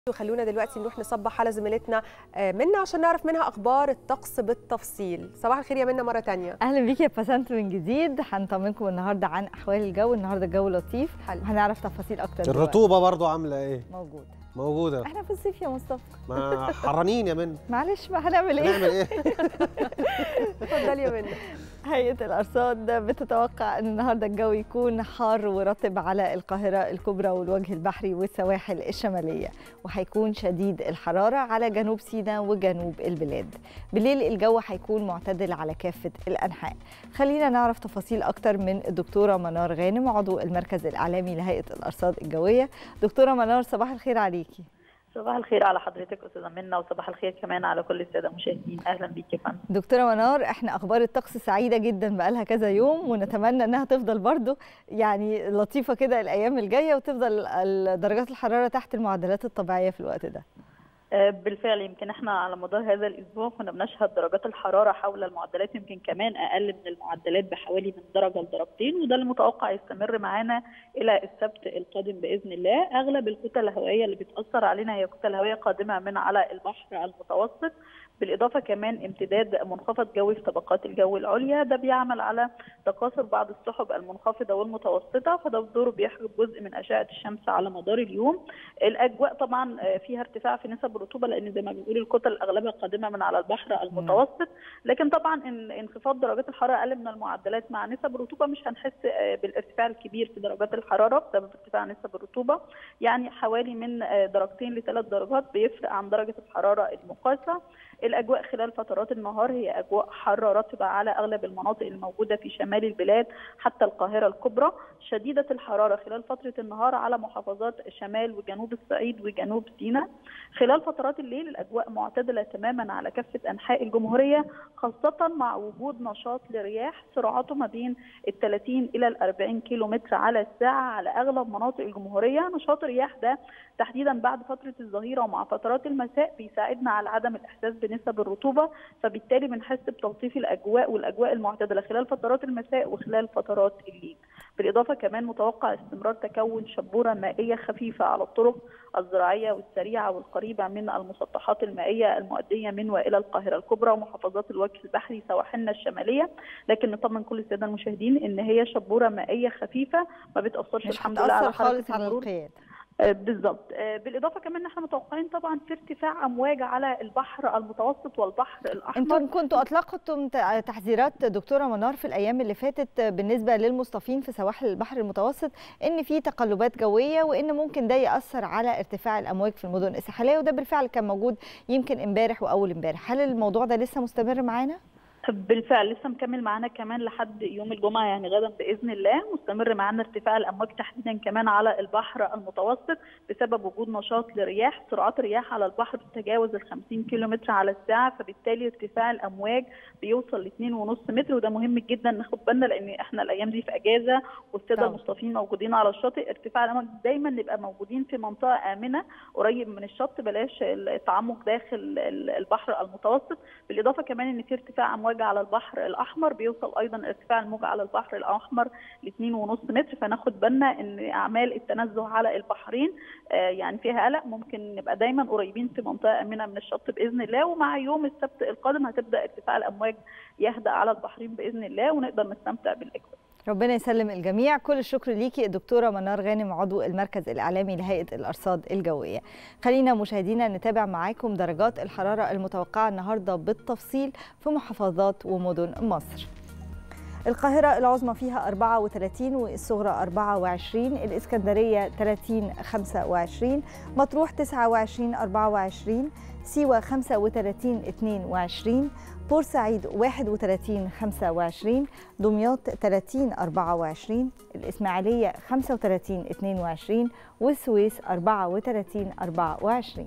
وخلونا دلوقتي نروح نصبح على زميلتنا منى عشان نعرف منها اخبار الطقس بالتفصيل صباح الخير يا منى مره تانية اهلا بيكي يا بسنت من جديد هنطمنكم النهارده عن احوال الجو النهارده الجو لطيف حلو. وهنعرف تفاصيل اكتر دلوقتي. الرطوبه برضو عامله ايه موجوده موجوده احنا في الصيف يا مصطفى ما حرانين يا من معلش بقى هنعمل ايه هنعمل ايه اتفضلي يا منى هيئه الارصاد بتتوقع ان النهارده الجو يكون حار ورطب على القاهره الكبرى والوجه البحري والسواحل الشماليه وهيكون شديد الحراره على جنوب سيناء وجنوب البلاد بالليل الجو هيكون معتدل على كافه الانحاء خلينا نعرف تفاصيل اكتر من الدكتوره منار غانم عضو المركز الاعلامي لهيئه الارصاد الجويه دكتوره منار صباح الخير عليكي صباح الخير على حضرتك استاذه منى وصباح الخير كمان على كل الساده المشاهدين اهلا بيك يا فندم دكتوره منار احنا اخبار الطقس سعيده جدا بقالها كذا يوم ونتمنى انها تفضل برضو يعني لطيفه كده الايام الجايه وتفضل درجات الحراره تحت المعدلات الطبيعيه في الوقت ده بالفعل يمكن احنا على مدار هذا الاسبوع كنا بنشهد درجات الحراره حول المعدلات يمكن كمان اقل من المعدلات بحوالي من درجه لدرجتين وده المتوقع يستمر معانا الى السبت القادم باذن الله اغلب الكتل الهوائيه اللي بتاثر علينا هي كتل هوائيه قادمه من على البحر المتوسط بالاضافه كمان امتداد منخفض جوي في طبقات الجو العليا ده بيعمل على تكاثر بعض السحب المنخفضه والمتوسطه فده بدوره بيحجب جزء من اشعه الشمس على مدار اليوم الاجواء طبعا فيها ارتفاع في نسب الرطوبه لان زي ما بنقول الكتل اغلبها قادمه من على البحر المتوسط لكن طبعا انخفاض درجات الحراره اقل من المعدلات مع نسب الرطوبه مش هنحس بالارتفاع الكبير في درجات الحراره بسبب ارتفاع نسب الرطوبه يعني حوالي من درجتين لثلاث درجات بيفرق عن درجه الحراره المقاسه الاجواء خلال فترات النهار هي اجواء حاره رطبه على اغلب المناطق الموجوده في شمال البلاد حتى القاهره الكبرى شديده الحراره خلال فتره النهار على محافظات شمال وجنوب الصعيد وجنوب سيناء خلال فترات الليل الاجواء معتدله تماما على كافه انحاء الجمهوريه خاصه مع وجود نشاط لرياح سرعته ما بين ال 30 الى ال 40 كيلو متر على الساعه على اغلب مناطق الجمهوريه نشاط الرياح ده تحديدا بعد فتره الظهيره ومع فترات المساء بيساعدنا على عدم الاحساس بنسب الرطوبه فبالتالي بنحس بتلطيف الاجواء والاجواء المعتدله خلال فترات المساء وخلال فترات الليل بالاضافه كمان متوقع استمرار تكون شبوره مائيه خفيفه على الطرق الزراعيه والسريعه والقريبه من المسطحات المائيه المؤديه من والى القاهره الكبرى ومحافظات الوجه البحري سواحلنا الشماليه لكن نطمن كل الساده المشاهدين ان هي شبوره مائيه خفيفه ما بتاثرش مش الحمد لله على خالص على القياد بالظبط بالاضافه كمان احنا متوقعين طبعا في ارتفاع امواج على البحر المتوسط والبحر الاحمر انتم كنتوا اطلقتم تحذيرات دكتوره منار في الايام اللي فاتت بالنسبه للمصطفين في سواحل البحر المتوسط ان في تقلبات جويه وان ممكن ده ياثر على ارتفاع الامواج في المدن الساحليه وده بالفعل كان موجود يمكن امبارح واول امبارح هل الموضوع ده لسه مستمر معانا بالفعل لسه مكمل معانا كمان لحد يوم الجمعه يعني غدا باذن الله مستمر معانا ارتفاع الامواج تحديدا كمان على البحر المتوسط بسبب وجود نشاط لرياح سرعات الرياح على البحر بتتجاوز ال 50 كيلو متر على الساعه فبالتالي ارتفاع الامواج بيوصل ل 2.5 متر وده مهم جدا ناخد بالنا لان احنا الايام دي في اجازه والساده المصطفين موجودين على الشاطئ ارتفاع الامواج دايما نبقى موجودين في منطقه امنه قريب من الشط بلاش التعمق داخل البحر المتوسط بالاضافه كمان ان في ارتفاع امواج على البحر الاحمر بيوصل ايضا ارتفاع الموج على البحر الاحمر ل 2.5 متر فناخد بالنا ان اعمال التنزه على البحرين يعني فيها قلق ممكن نبقى دايما قريبين في منطقه امنه من الشط باذن الله ومع يوم السبت القادم هتبدا ارتفاع الامواج يهدأ على البحرين باذن الله ونقدر نستمتع بالاجواء. ربنا يسلم الجميع كل الشكر ليكي الدكتوره منار غانم عضو المركز الاعلامي لهيئه الارصاد الجويه خلينا مشاهدينا نتابع معاكم درجات الحراره المتوقعه النهارده بالتفصيل في محافظات ومدن مصر القاهرة العظمى فيها 34 والصغرى 24 الإسكندرية 30 25 مطروح 29 24 سيوة 35 22 بورسعيد 31 25 دمياط 30 24 الإسماعيلية 35 22 والسويس 34 24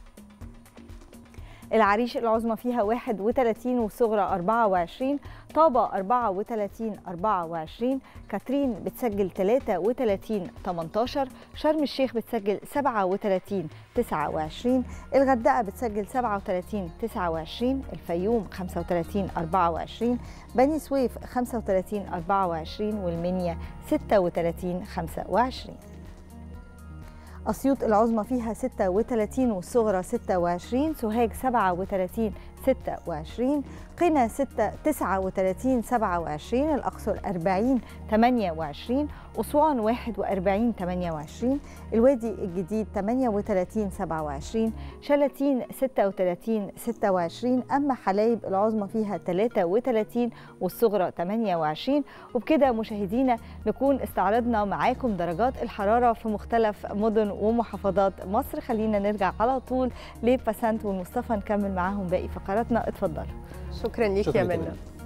العريش العظمى فيها 31 والصغرى 24 طابة 34 24 كاترين بتسجل 33 18 شرم الشيخ بتسجل 37 29 الغردقة بتسجل 37 29 الفيوم 35 24 بني سويف 35 24 والمنيا 36 25 أسيوط العظمى فيها 36 والصغرى 26 سوهاج 37 26 قنا 6 39 27 الأقصر 40 28 أسوان 41 28 الوادي الجديد 38 27 شلاتين 36 26 أما حلايب العظمى فيها 33 والصغرى 28 وبكده مشاهدينا نكون استعرضنا معاكم درجات الحرارة في مختلف مدن ومحافظات مصر خلينا نرجع على طول لبسنت ومصطفى نكمل معاهم باقي فقراتنا اتفضلوا شكرا ليك شكراً يا جداً. منى